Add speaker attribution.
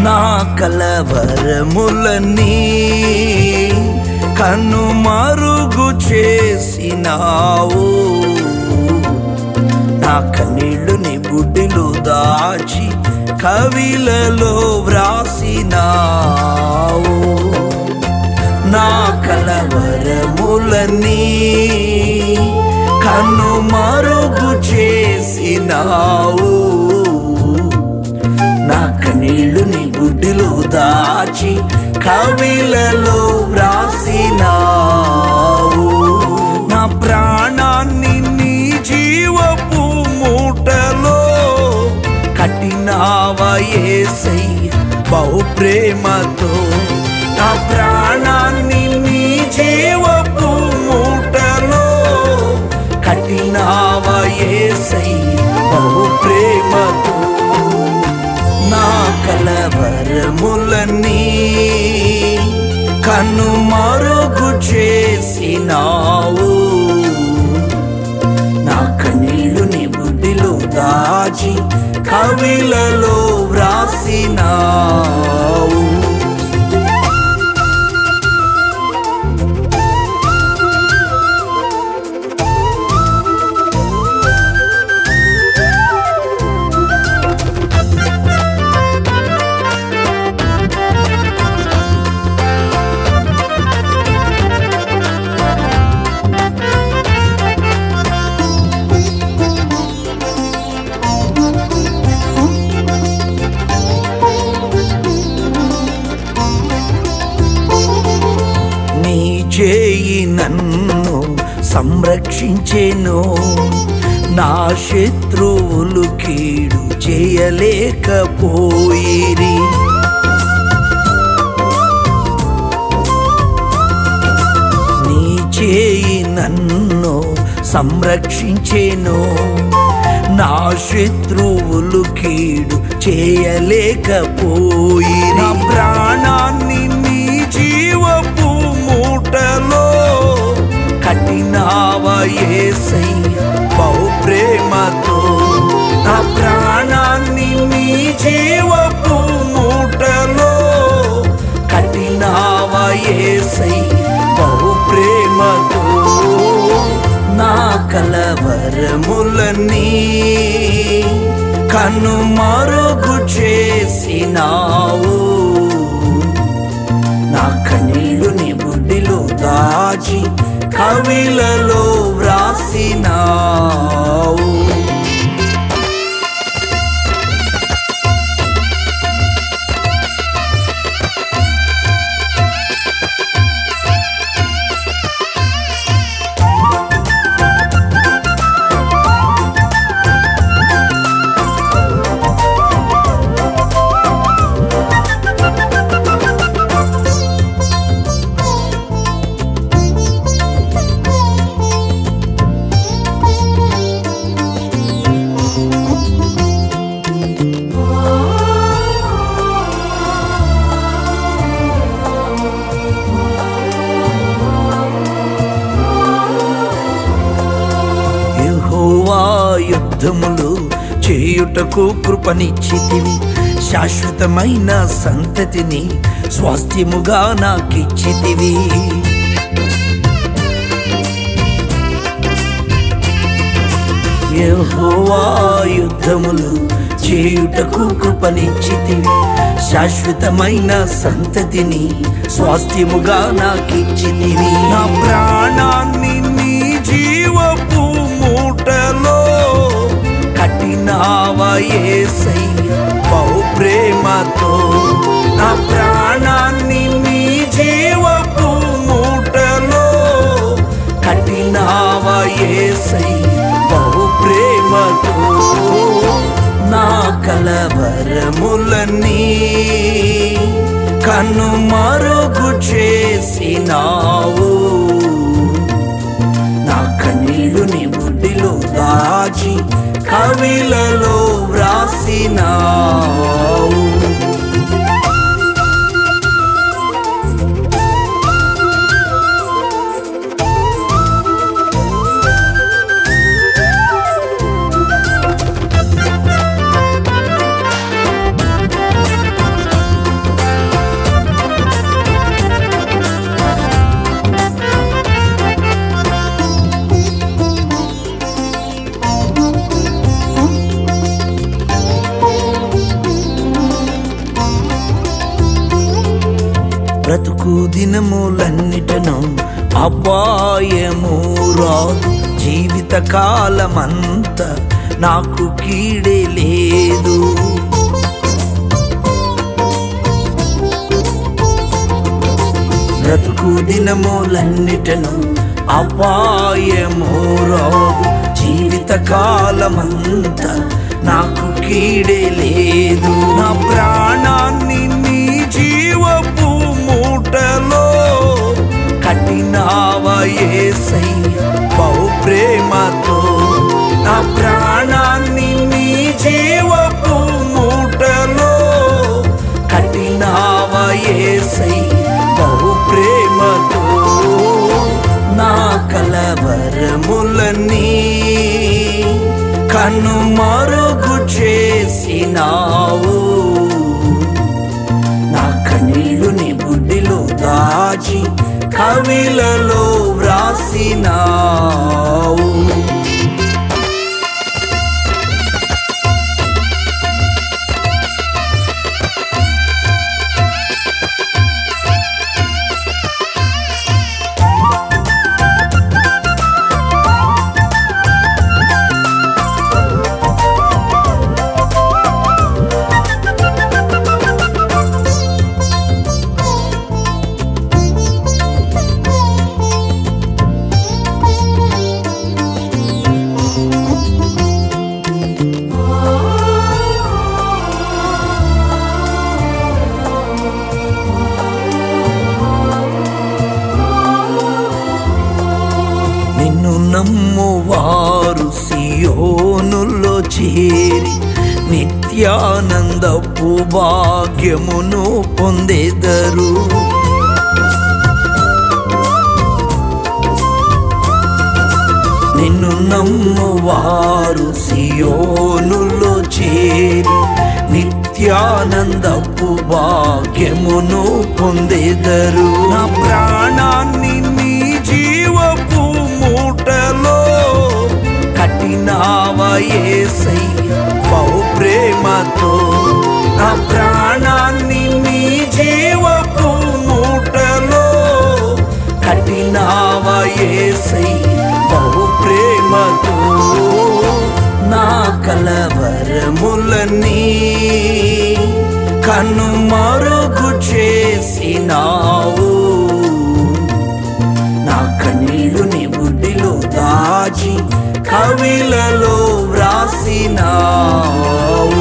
Speaker 1: నా కలవరములన్నీ కన్ను మరుగు చేసినావు నా కన్నీళ్లు నీ బుడ్డిలో దాచి కవిలలో వ్రాసినావు నా కలవరములన్నీ కన్ను మరుగు చేసినావు నా కన్నీళ్లు నీ గుడ్డిలో దాచి కవిలలో వ్రాసినావు నా ప్రాణాన్ని నీ జీవపు మూటలో కట్టినావా యేసై బహు ప్రేమతో నా ప్రాణాన్ని నీ జీవపు మూటలో కట్టినావా యేసై బహు ప్రేమతో నా కలవరములన్నీ కన్ను మరుగు చేసినావు నా కన్నీళ్లు నీ బుద్ధిలో దాచి కవిలలో వ్రాసినావు నీ చేయి నన్ను సంరక్షించెను నా శత్రువులు కీడు చేయలేకపోయిరి నీ చేయి నన్ను సంరక్షించెను నా శత్రువులు కీడు చేయలేకపోయి నా ప్రాణాన్ని నీ జీవపు మూటలో కట్టినావా యేసయ్య బహు ప్రేమతో నా ప్రాణాన్ని నీ జీవపు మూటలో కట్టినావా యేసయ్య బహు ప్రేమతో నా కలవరములన్నీ కన్ను మరుగు చేసినావు నా కన్నీళ్లు నీ బుడ్డిలో దాచి కవిలలో వ్రాసినావు యెహోవా యుద్ధములు చేయుటకు కృపనిచ్చితివి శాశ్వతమైన సంతతిని స్వాస్థ్యముగా నాకిచ్చితివి యెహోవా యుద్ధములు చేయుటకు కృపనిచ్చితివి శాశ్వతమైన సంతతిని స్వాస్థ్యముగా నాకిచ్చితివి నా ప్రాణాన్ని నీ జీవపు మూటలో కట్టినావా యేసయ్య బహు ప్రేమతో నా ప్రాణాన్ని నీ జీవపు మూటలో కట్టినావా యేసయ్య బహు ప్రేమతో నా కలవరములన్నీ కన్ను మరుగు చేసినావు నా కన్నీళ్లు నీ బుడ్డిలో దాచి కవిలలో వ్రాసినావు బ్రతుకు దినములన్నిటను అపాయము రాదు జీవిత కాలమంతా నాకు కీడే లేదు బ్రతుకు దినములన్నిటను అపాయము రాదు జీవిత కాలమంతా నాకు కీడే లేదు నా ప్రాణాన్ని నీ జీవపు మూటలో కట్టినావా యేసయ్య బహు ప్రేమతో నా ప్రాణాన్ని నీ జీవపు మూటలో కట్టినావా యేసయ్య బహు ప్రేమతో నా కలవరములన్నీ కన్ను మరుగు చేసినావు నా కన్నీళ్లు నీ బుడ్డిలో దాచి కవిలలో వ్రాసినావు నిన్ను నమ్మువారు సియోనుల్లో చేరి నిత్యానందపు భాగ్యమును పొందెదరు నిన్ను నమ్మువారు సియోనుల్లో చేరి నిత్యానందపు భాగ్యమును పొందెదరు నా ప్రాణాన్ని నీ జీవపు మూటలో కట్టినావా యేసయ్య బహు ప్రేమతో నా ప్రాణాన్ని నీ జీవపు మూటలో కట్టినావా యేసయ్య బహు ప్రేమతో నా కలవరములన్నీ కన్ను మరుగు చేసినావు నా కన్నీళ్లు నీ బుడ్డిలో దాచి కవిలలో వ్రాసినావు